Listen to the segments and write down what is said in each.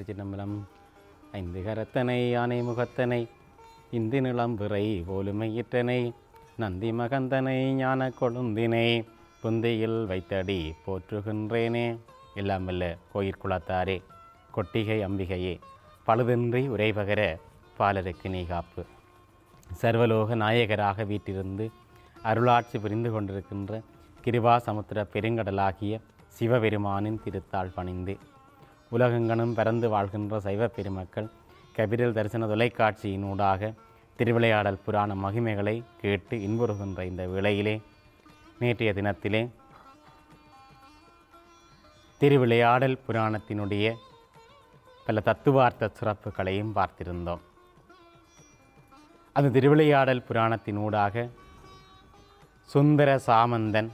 திருச்சிதம்பரம் ஐந்து கரத்தனை யானை முகத்தனை இந்து நிலம் விரை போலுமையிற்றனை நந்தி மகந்தனை ஞான கொழுந்தினை புந்தையில் வைத்தடி போற்றுகின்றேனே எல்லாம் வல்ல கோயிற்குளத்தாரே கொட்டிகை அம்பிகையே பழுதின்றி உரைபகர பாலருக்கு நீ காப்பு சர்வலோக நாயகராக வீட்டிருந்து அருளாட்சி புரிந்து கொண்டிருக்கின்ற கிருபா சமுத்திர பெருங்கடலாகிய சிவபெருமானின் திருத்தாள் பணிந்து உலகெங்கனும் பறந்து வாழ்கின்ற சைவ பெருமக்கள் கபிரில் தரிசன தொலைக்காட்சியினூடாக திருவிளையாடல் புராண மகிமைகளை கேட்டு இன்புறுகின்ற இந்த வேளையிலே நேற்றைய தினத்திலே திருவிளையாடல் புராணத்தினுடைய பல தத்துவார்த்த சிறப்புகளையும் பார்த்திருந்தோம் அந்த திருவிளையாடல் புராணத்தினூடாக சுந்தர சாமந்தன்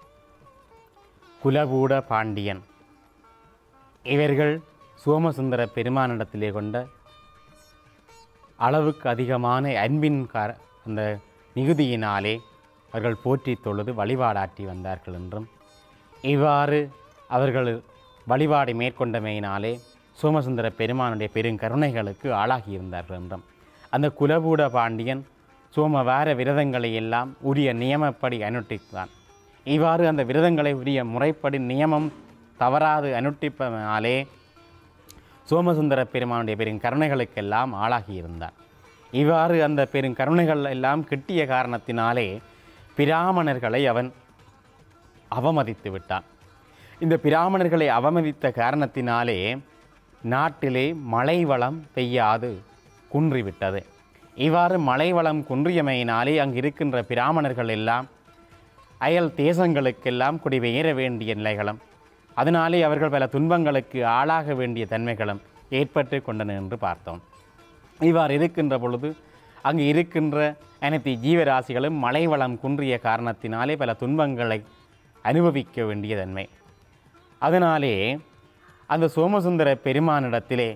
குலகூட பாண்டியன் இவர்கள் சோமசுந்தர பெருமானிடத்திலே கொண்ட அளவுக்கு அதிகமான அன்பின் கார அந்த மிகுதியினாலே அவர்கள் போற்றி தொழுது வழிபாடாற்றி வந்தார்கள் என்றும் இவ்வாறு அவர்கள் வழிபாடு மேற்கொண்டமையினாலே சோமசுந்தர பெருமானுடைய பெருங்கருணைகளுக்கு ஆளாகியிருந்தார்கள் என்றும் அந்த குலபூட பாண்டியன் சோமவார விரதங்களை எல்லாம் உரிய நியமப்படி அனுஷ்டித்தான் இவ்வாறு அந்த விரதங்களை உரிய முறைப்படி நியமம் தவறாது அனுஷ்டிப்பதனாலே சோமசுந்தர பெருமானுடைய பெருங்கருணைகளுக்கெல்லாம் ஆளாகியிருந்தார் இவ்வாறு அந்த பெருங்கருணைகள் எல்லாம் கிட்டிய காரணத்தினாலே பிராமணர்களை அவன் அவமதித்து விட்டான் இந்த பிராமணர்களை அவமதித்த காரணத்தினாலே நாட்டிலே மழை வளம் பெய்யாது குன்றிவிட்டது இவ்வாறு மழை வளம் குன்றியமையினாலே அங்கு இருக்கின்ற பிராமணர்கள் எல்லாம் அயல் தேசங்களுக்கெல்லாம் குடிபெயர வேண்டிய நிலைகளும் அதனாலே அவர்கள் பல துன்பங்களுக்கு ஆளாக வேண்டிய தன்மைகளும் ஏற்பட்டு கொண்டன என்று பார்த்தோம் இவ்வாறு இருக்கின்ற பொழுது அங்கு இருக்கின்ற அனைத்து ஜீவராசிகளும் மழை வளம் குன்றிய காரணத்தினாலே பல துன்பங்களை அனுபவிக்க வேண்டிய தன்மை அதனாலே அந்த சோமசுந்தர பெருமானிடத்திலே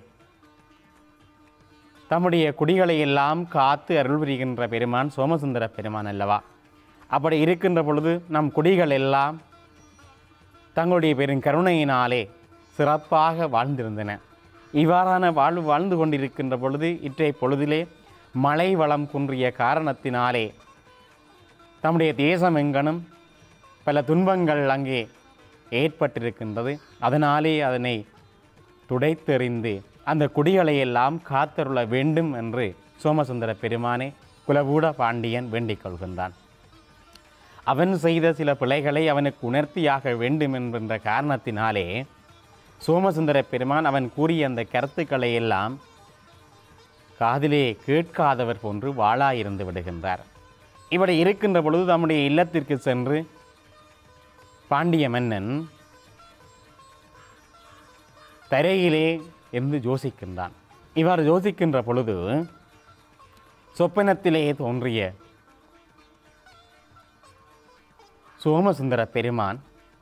தம்முடைய குடிகளை எல்லாம் காத்து அருள் புரிகின்ற பெருமான் சோமசுந்தர பெருமான் அல்லவா அப்படி இருக்கின்ற பொழுது நம் குடிகள் எல்லாம் தங்களுடைய பெருங்கருணையினாலே சிறப்பாக வாழ்ந்திருந்தன இவ்வாறான வாழ்வு வாழ்ந்து கொண்டிருக்கின்ற பொழுது இற்றை பொழுதிலே மழை வளம் குன்றிய காரணத்தினாலே தம்முடைய தேசம் எங்கனும் பல துன்பங்கள் அங்கே ஏற்பட்டிருக்கின்றது அதனாலே அதனை துடைத்தெறிந்து அந்த குடிகளை எல்லாம் காத்தருள வேண்டும் என்று சோமசுந்தர பெருமானே குலகூட பாண்டியன் வேண்டிக் கொள்கின்றான் அவன் செய்த சில பிழைகளை அவனுக்கு உணர்த்தியாக வேண்டும் என்கின்ற காரணத்தினாலே சோமசுந்தர பெருமான் அவன் கூறிய அந்த கருத்துக்களை எல்லாம் காதிலே கேட்காதவர் போன்று வாளாயிருந்து விடுகின்றார் இப்படி இருக்கின்ற பொழுது தம்முடைய இல்லத்திற்கு சென்று பாண்டிய மன்னன் தரையிலே இருந்து யோசிக்கின்றான் இவ்வாறு யோசிக்கின்ற பொழுது சொப்பனத்திலே தோன்றிய சோமசுந்தர பெருமான்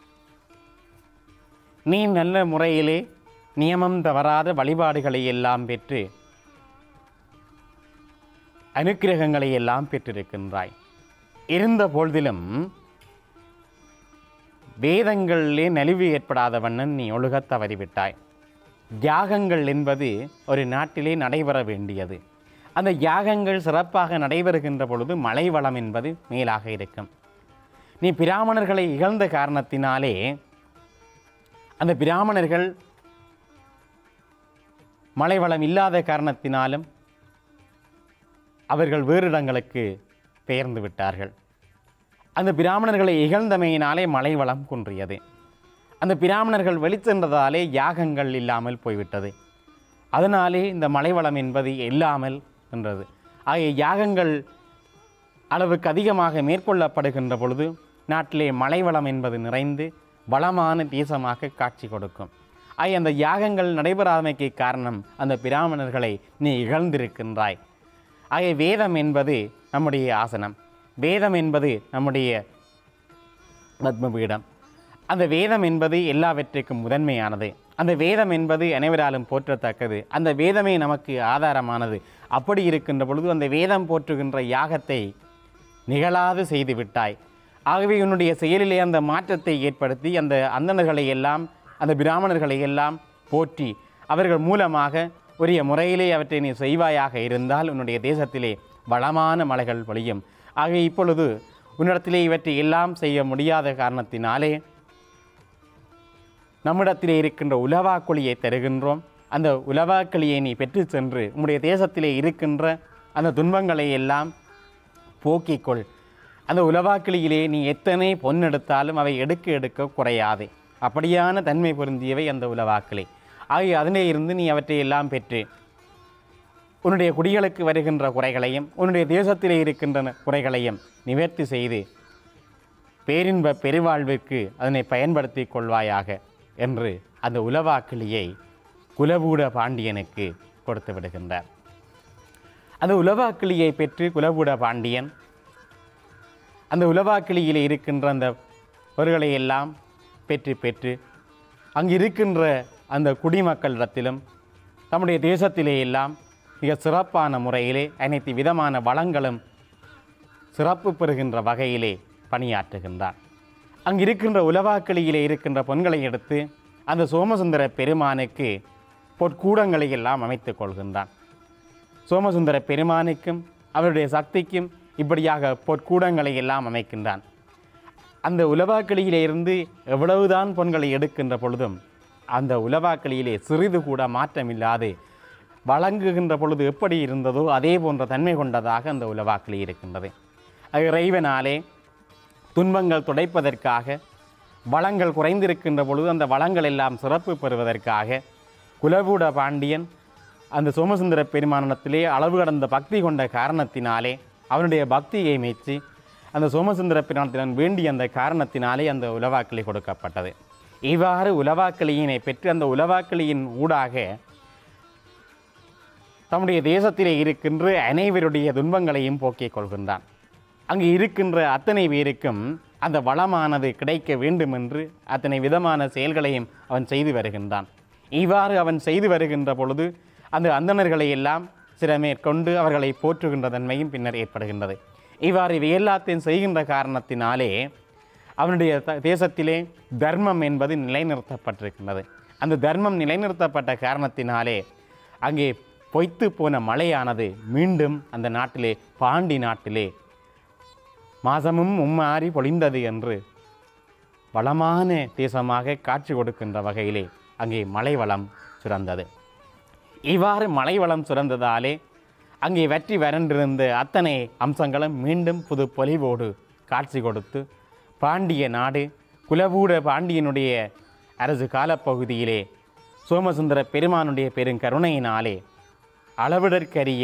நீ நல்ல முறையிலே நியமம் தவறாத வழிபாடுகளை எல்லாம் பெற்று அனுக்கிரகங்களை எல்லாம் பெற்றிருக்கின்றாய் இருந்த பொழுதிலும் வேதங்களிலே நலிவு ஏற்படாத வண்ணன் நீ ஒழுகத் தவறிவிட்டாய் யாகங்கள் என்பது ஒரு நாட்டிலே நடைபெற வேண்டியது அந்த யாகங்கள் சிறப்பாக நடைபெறுகின்ற பொழுது மழை வளம் என்பது மேலாக இருக்கும் நீ பிராமணர்களை இகழ்ந்த காரணத்தினாலே அந்த பிராமணர்கள் மழை வளம் இல்லாத காரணத்தினாலும் அவர்கள் வேறு இடங்களுக்கு பெயர்ந்து விட்டார்கள் அந்த பிராமணர்களை இகழ்ந்தமையினாலே மழை வளம் குன்றியது அந்த பிராமணர்கள் வெளிச்சென்றதாலே யாகங்கள் இல்லாமல் போய்விட்டது அதனாலே இந்த மழை வளம் என்பது இல்லாமல் என்றது ஆகிய யாகங்கள் அளவுக்கு அதிகமாக மேற்கொள்ளப்படுகின்ற பொழுது நாட்டிலே மழை வளம் என்பது நிறைந்து வளமான தேசமாக காட்சி கொடுக்கும் ஆகிய அந்த யாகங்கள் நடைபெறாமைக்கு காரணம் அந்த பிராமணர்களை நீ இகழ்ந்திருக்கின்றாய் ஆகிய வேதம் என்பது நம்முடைய ஆசனம் வேதம் என்பது நம்முடைய பத்மபீடம் அந்த வேதம் என்பது எல்லாவற்றிற்கும் முதன்மையானது அந்த வேதம் என்பது அனைவராலும் போற்றத்தக்கது அந்த வேதமே நமக்கு ஆதாரமானது அப்படி இருக்கின்ற பொழுது அந்த வேதம் போற்றுகின்ற யாகத்தை நிகழாது செய்து விட்டாய் ஆகவே உன்னுடைய செயலிலே அந்த மாற்றத்தை ஏற்படுத்தி அந்த அந்தணர்களை எல்லாம் அந்த பிராமணர்களை எல்லாம் போற்றி அவர்கள் மூலமாக உரிய முறையிலே அவற்றை நீ செய்வாயாக இருந்தால் உன்னுடைய தேசத்திலே வளமான மலைகள் பொழியும் ஆக இப்பொழுது உன்னிடத்திலே இவற்றை எல்லாம் செய்ய முடியாத காரணத்தினாலே நம்மிடத்திலே இருக்கின்ற உலவாக்குழியை தருகின்றோம் அந்த உலவாக்களியை நீ பெற்று சென்று உம்முடைய தேசத்திலே இருக்கின்ற அந்த துன்பங்களை எல்லாம் போக்கிக்கொள் அந்த உலவாக்கிளியிலே நீ எத்தனை பொன் எடுத்தாலும் அவை எடுக்க எடுக்க குறையாது அப்படியான தன்மை பொருந்தியவை அந்த உலவாக்கிளி ஆகிய அதிலே இருந்து நீ அவற்றை எல்லாம் பெற்று உன்னுடைய குடிகளுக்கு வருகின்ற குறைகளையும் உன்னுடைய தேசத்திலே இருக்கின்ற குறைகளையும் நிவர்த்தி செய்து பேரின்ப பெருவாழ்விற்கு அதனை பயன்படுத்தி கொள்வாயாக என்று அந்த உலவாக்கிளியை குலபூட பாண்டியனுக்கு கொடுத்து விடுகின்றார் அந்த உலவாக்கிளியை பெற்று குலபூட பாண்டியன் அந்த உலவாக்கிளியில் இருக்கின்ற அந்த பொருள்களை எல்லாம் பெற்று பெற்று அங்கு இருக்கின்ற அந்த குடிமக்களிடத்திலும் தம்முடைய தேசத்திலே எல்லாம் மிக சிறப்பான முறையிலே அனைத்து விதமான வளங்களும் சிறப்பு பெறுகின்ற வகையிலே பணியாற்றுகின்றார் அங்கு இருக்கின்ற உலவாக்கிளியிலே இருக்கின்ற பொன்களை எடுத்து அந்த சோமசுந்தர பெருமானுக்கு பொற்கூடங்களை எல்லாம் அமைத்துக் கொள்கின்றான் சோமசுந்தர பெருமானுக்கும் அவருடைய சக்திக்கும் இப்படியாக பொற்கூடங்களை எல்லாம் அமைக்கின்றான் அந்த உலவாக்களியிலே இருந்து எவ்வளவுதான் பொன்களை எடுக்கின்ற பொழுதும் அந்த உலவாக்களியிலே சிறிது கூட மாற்றமில்லாது வழங்குகின்ற பொழுது எப்படி இருந்ததோ அதே போன்ற தன்மை கொண்டதாக அந்த உலவாக்களி இருக்கின்றது அது இறைவனாலே துன்பங்கள் துடைப்பதற்காக வளங்கள் குறைந்திருக்கின்ற பொழுது அந்த வளங்கள் எல்லாம் சிறப்பு பெறுவதற்காக குலபூட பாண்டியன் அந்த சோமசுந்தர பெருமானத்திலே அளவு கடந்த பக்தி கொண்ட காரணத்தினாலே அவனுடைய பக்தியை மெச்சி அந்த சோமசுந்தர பெருமானத்தின் வேண்டிய அந்த காரணத்தினாலே அந்த உலவாக்களி கொடுக்கப்பட்டது இவ்வாறு உலவாக்களியினை பெற்று அந்த உலவாக்களியின் ஊடாக தம்முடைய தேசத்திலே இருக்கின்ற அனைவருடைய துன்பங்களையும் போக்கிக் கொள்கின்றான் அங்கு இருக்கின்ற அத்தனை பேருக்கும் அந்த வளமானது கிடைக்க வேண்டும் என்று அத்தனை விதமான செயல்களையும் அவன் செய்து வருகின்றான் இவ்வாறு அவன் செய்து வருகின்ற பொழுது அந்த அந்தணர்களை எல்லாம் சில மேற்கொண்டு அவர்களை போற்றுகின்ற தன்மையும் பின்னர் ஏற்படுகின்றது இவ்வாறு இவை எல்லாத்தையும் செய்கின்ற காரணத்தினாலே அவனுடைய த- தேசத்திலே தர்மம் என்பது நிலைநிறுத்தப்பட்டிருக்கின்றது அந்த தர்மம் நிலைநிறுத்தப்பட்ட காரணத்தினாலே அங்கே பொய்த்து போன மழையானது மீண்டும் அந்த நாட்டிலே பாண்டி நாட்டிலே மாசமும் மும்மாறி பொழிந்தது என்று வளமான தேசமாக காட்சி கொடுக்கின்ற வகையிலே அங்கே மலை வளம் சுரந்தது இவ்வாறு மலை வளம் சுரந்ததாலே அங்கே வெற்றி வறண்டிருந்த அத்தனை அம்சங்களும் மீண்டும் புது பொலிவோடு காட்சி கொடுத்து பாண்டிய நாடு குலவூட பாண்டியனுடைய அரசு காலப்பகுதியிலே சோமசுந்தர பெருமானுடைய பெருங்கருணையினாலே அளவிடற்கரிய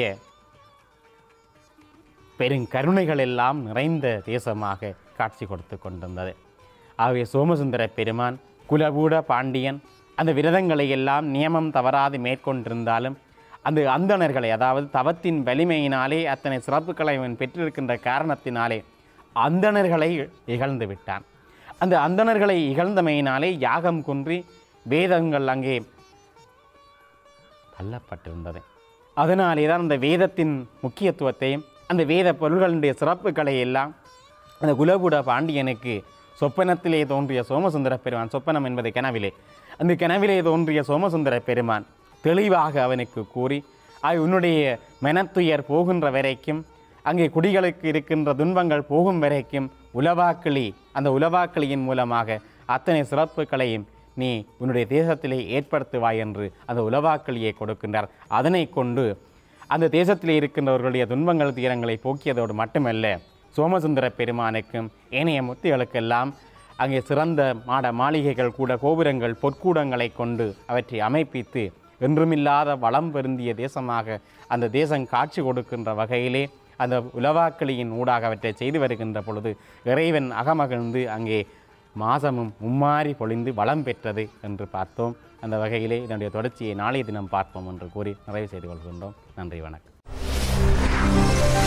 பெருங்கருணைகள் எல்லாம் நிறைந்த தேசமாக காட்சி கொடுத்து கொண்டிருந்தது ஆகவே சோமசுந்தர பெருமான் குலகூட பாண்டியன் அந்த விரதங்களை எல்லாம் நியமம் தவறாது மேற்கொண்டிருந்தாலும் அந்த அந்தணர்களை அதாவது தவத்தின் வலிமையினாலே அத்தனை சிறப்புகளை அவன் பெற்றிருக்கின்ற காரணத்தினாலே அந்தணர்களை இகழ்ந்து விட்டான் அந்த அந்தணர்களை இகழ்ந்தமையினாலே யாகம் குன்றி வேதங்கள் அங்கே தள்ளப்பட்டிருந்தது அதனாலே தான் அந்த வேதத்தின் முக்கியத்துவத்தையும் அந்த வேத பொருள்களுடைய சிறப்புகளை எல்லாம் அந்த குலபுட பாண்டியனுக்கு சொப்பனத்திலே தோன்றிய சோமசுந்தர பெருமான் சொப்பனம் என்பது கனவிலே அந்த கனவிலே தோன்றிய சோமசுந்தர பெருமான் தெளிவாக அவனுக்கு கூறி ஆய் உன்னுடைய மனத்துயர் போகின்ற வரைக்கும் அங்கே குடிகளுக்கு இருக்கின்ற துன்பங்கள் போகும் வரைக்கும் உலவாக்கிளி அந்த உலவாக்கிளியின் மூலமாக அத்தனை சிறப்புகளையும் நீ உன்னுடைய தேசத்திலே ஏற்படுத்துவாய் என்று அந்த உலவாக்கிளியை கொடுக்கின்றார் அதனை கொண்டு அந்த தேசத்திலே இருக்கின்றவர்களுடைய துன்பங்கள் தீரங்களை போக்கியதோடு மட்டுமல்ல சோமசுந்தர பெருமானுக்கும் ஏனைய முத்திகளுக்கெல்லாம் அங்கே சிறந்த மாட மாளிகைகள் கூட கோபுரங்கள் பொற்கூடங்களை கொண்டு அவற்றை அமைப்பித்து என்றுமில்லாத வளம் பொருந்திய தேசமாக அந்த தேசம் காட்சி கொடுக்கின்ற வகையிலே அந்த உலவாக்களியின் ஊடாக அவற்றை செய்து வருகின்ற பொழுது இறைவன் அகமகிழ்ந்து அங்கே மாசமும் மும்மாறி பொழிந்து வளம் பெற்றது என்று பார்த்தோம் அந்த வகையிலே இதனுடைய தொடர்ச்சியை நாளைய தினம் பார்ப்போம் என்று கூறி நிறைவு செய்து கொள்கின்றோம் நன்றி வணக்கம்